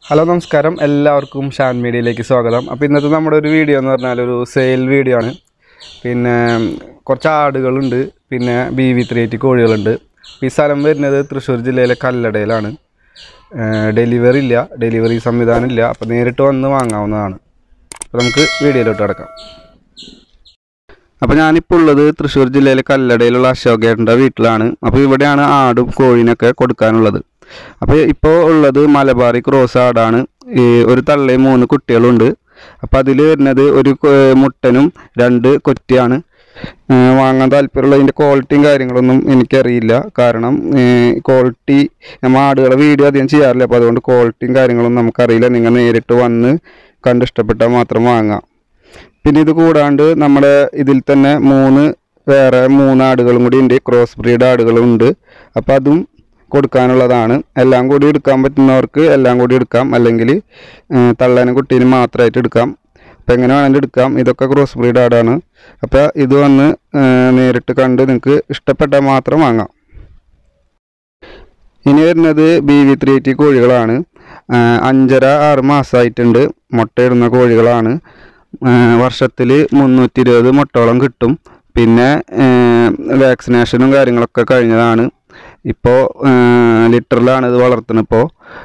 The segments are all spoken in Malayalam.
ഹലോ നമസ്കാരം എല്ലാവർക്കും ഷാൻ മീഡിയയിലേക്ക് സ്വാഗതം അപ്പോൾ ഇന്നത്തെ നമ്മുടെ ഒരു വീഡിയോ എന്ന് പറഞ്ഞാൽ ഒരു സെയിൽ വീഡിയോ ആണ് പിന്നെ കുറച്ച് ആടുകളുണ്ട് പിന്നെ ബി വി ത്രീ എയ്റ്റി കോഴികളുണ്ട് ഈ സ്ഥലം വരുന്നത് തൃശ്ശൂർ ജില്ലയിലെ കല്ലടയിലാണ് ഡെലിവറി ഇല്ല ഡെലിവറി സംവിധാനം ഇല്ല അപ്പോൾ നേരിട്ട് വന്ന് വാങ്ങാവുന്നതാണ് അപ്പോൾ നമുക്ക് വീഡിയോയിലോട്ട് കിടക്കാം അപ്പോൾ ഞാനിപ്പോൾ ഉള്ളത് തൃശ്ശൂർ ജില്ലയിലെ കല്ലടയിലുള്ള അശോകേട്ടൻ്റെ വീട്ടിലാണ് അപ്പോൾ ഇവിടെയാണ് ആടും കോഴിനൊക്കെ കൊടുക്കാനുള്ളത് അപ്പോൾ ഇപ്പോൾ ഉള്ളത് മലബാറി ക്രോസ് ആടാണ് ഈ ഒരു തള്ളയും മൂന്ന് കുട്ടികളുണ്ട് അപ്പോൾ അതിൽ വരുന്നത് ഒരു കൊ- മുട്ടനും രണ്ട് കൊറ്റിയാണ് ഏഹ് വാങ്ങാൻ താല്പര്യമുള്ളതിൻ്റെ ക്വാളിറ്റിയും കാര്യങ്ങളൊന്നും എനിക്കറിയില്ല കാരണം ക്വാളിറ്റി നമ്മൾ ആടുകളെ വീഡിയോ അധികം ചെയ്യാറില്ല അപ്പോൾ അതുകൊണ്ട് ക്വാളിറ്റിയും കാര്യങ്ങളൊന്നും നമുക്കറിയില്ല നിങ്ങൾ നേരിട്ട് വന്ന് കണ്ടിഷ്ടപ്പെട്ടാൽ മാത്രം വാങ്ങാം പിന്നെ ഇത് കൂടാണ്ട് നമ്മുടെ ഇതിൽ തന്നെ മൂന്ന് വേറെ മൂന്ന് ആടുകളും കൂടി ഉണ്ട് ക്രോസ് ബ്രീഡ് ആടുകളും ഉണ്ട് അപ്പോൾ അതും കൊടുക്കാനുള്ളതാണ് എല്ലാം കൂടി എടുക്കാൻ പറ്റുന്നവർക്ക് എല്ലാം കൂടി എടുക്കാം അല്ലെങ്കിൽ ഏഹ്, തള്ളേനും കുട്ടീനും മാത്രമായിട്ട് എടുക്കാം അപ്പോൾ എങ്ങനെ വേണമെങ്കിലും എടുക്കാം ഇതൊക്കെ ക്രോസ് ബ്രീഡ് ആടാണ് അപ്പോൾ ഇത് വന്ന് ഏഹ്, നേരിട്ട് കണ്ട് നിങ്ങൾക്ക് ഇഷ്ടപ്പെട്ടാൽ മാത്രം വാങ്ങാം ഇനി വരുന്നത് ബി വി ത്രീ എയ്റ്റി കോഴികളാണ് ആഹ് അഞ്ചര ആറ് മാസമായിട്ടുണ്ട് മുട്ടയിടുന്ന കോഴികളാണ് വർഷത്തിൽ മുന്നൂറ്റി ഇരുപത് മുട്ടോളം കിട്ടും പിന്നെ വാക്സിനേഷനും കാര്യങ്ങളൊക്കെ കഴിഞ്ഞതാണ് ഇപ്പോൾ ലിറ്ററിലാണ് ഇത് വളർത്തുന്നത് ഇപ്പോൾ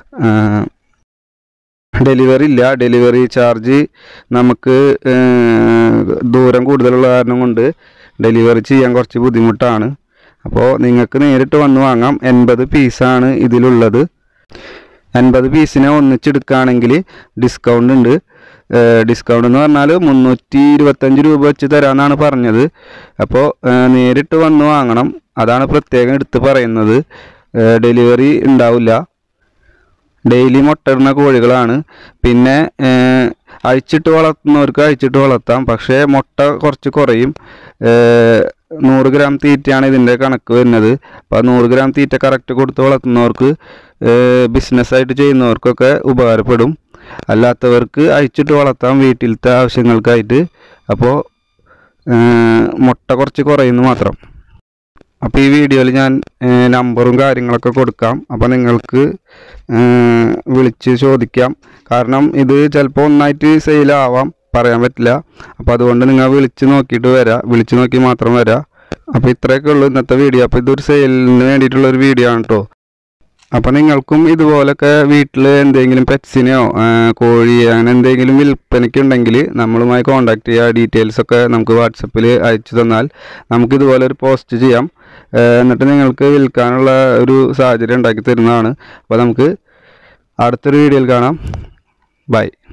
ഡെലിവറി ഇല്ല ഡെലിവറി ചാർജ് നമുക്ക് ഏഹ്, ദൂരം കൂടുതലുള്ള കാരണം കൊണ്ട് ഡെലിവറി ചെയ്യാൻ കുറച്ച് ബുദ്ധിമുട്ടാണ് അപ്പോൾ നിങ്ങൾക്ക് നേരിട്ട് വന്ന് വാങ്ങാം എൺപത് പീസാണ് ഇതിലുള്ളത് എൺപത് പീസിനെ ഒന്നിച്ചെടുക്കുകയാണെങ്കിൽ ഡിസ്കൗണ്ട് ഉണ്ട് ഡിസ്കൗണ്ട് എന്ന് പറഞ്ഞാൽ മുന്നൂറ്റി ഇരുപത്തഞ്ച് രൂപ വെച്ച് തരാമെന്നാണ് പറഞ്ഞത് അപ്പോൾ നേരിട്ട് വന്ന് വാങ്ങണം അതാണ് പ്രത്യേകം എടുത്ത് പറയുന്നത് ഡെലിവറി ഉണ്ടാവില്ല ഡെയിലി മുട്ടയിടുന്ന കോഴികളാണ് പിന്നെ ഏഹ്, അഴിച്ചിട്ട് വളർത്തുന്നവർക്ക് അഴിച്ചിട്ട് വളർത്താം പക്ഷേ മുട്ട കുറച്ച് കുറയും ഏഹ്, നൂറ് ഗ്രാം തീറ്റയാണ് ഇതിൻ്റെ കണക്ക് വരുന്നത് അപ്പോൾ ആ നൂറ് ഗ്രാം തീറ്റ കറക്റ്റ് കൊടുത്ത് വളർത്തുന്നവർക്ക് ബിസിനസ്സായിട്ട് ചെയ്യുന്നവർക്കൊക്കെ ഉപകാരപ്പെടും അല്ലാത്തവർക്ക് അഴിച്ചിട്ട് വളർത്താം വീട്ടിലത്തെ ആവശ്യങ്ങൾക്കായിട്ട് അപ്പോൾ മുട്ട കുറച്ച് കുറയുന്നു മാത്രം അപ്പോൾ ഈ വീഡിയോയിൽ ഞാൻ ഏഹ്, നമ്പറും കാര്യങ്ങളൊക്കെ കൊടുക്കാം അപ്പോൾ നിങ്ങൾക്ക് ഏഹ്, വിളിച്ച് ചോദിക്കാം കാരണം ഇത് ചിലപ്പോൾ ഒന്നായിട്ട് സെയിലാവാം പറയാൻ പറ്റില്ല അപ്പോൾ അതുകൊണ്ട് നിങ്ങൾ വിളിച്ച് നോക്കിയിട്ട് വരാം വിളിച്ച് നോക്കി മാത്രം വരാം അപ്പോൾ ഇത്രയൊക്കെ ഉള്ളൂ ഇന്നത്തെ വീഡിയോ അപ്പോൾ ഇതൊരു സെയിലിന് വേണ്ടിയിട്ടുള്ള ഒരു വീഡിയോ ആണ് കേട്ടോ അപ്പോൾ നിങ്ങൾക്കും ഇതുപോലൊക്കെ വീട്ടിൽ എന്തെങ്കിലും പെറ്റ്സിനെയോ കോഴി അങ്ങനെ എന്തെങ്കിലും വിൽപ്പനയ്ക്ക് ഉണ്ടെങ്കിൽ നമ്മളുമായി കോൺടാക്ട് ചെയ്യുക ഡീറ്റെയിൽസ് ഒക്കെ നമുക്ക് വാട്സപ്പിൽ അയച്ചു തന്നാൽ നമുക്ക് ഇതുപോലെ ഒരു പോസ്റ്റ് ചെയ്യാം ഏഹ് എന്നിട്ട് നിങ്ങൾക്ക് വിൽക്കാനുള്ള ഒരു സാഹചര്യം ഉണ്ടാക്കി തരുന്നതാണ് അപ്പോൾ നമുക്ക് അടുത്തൊരു വീഡിയോയിൽ കാണാം ബൈ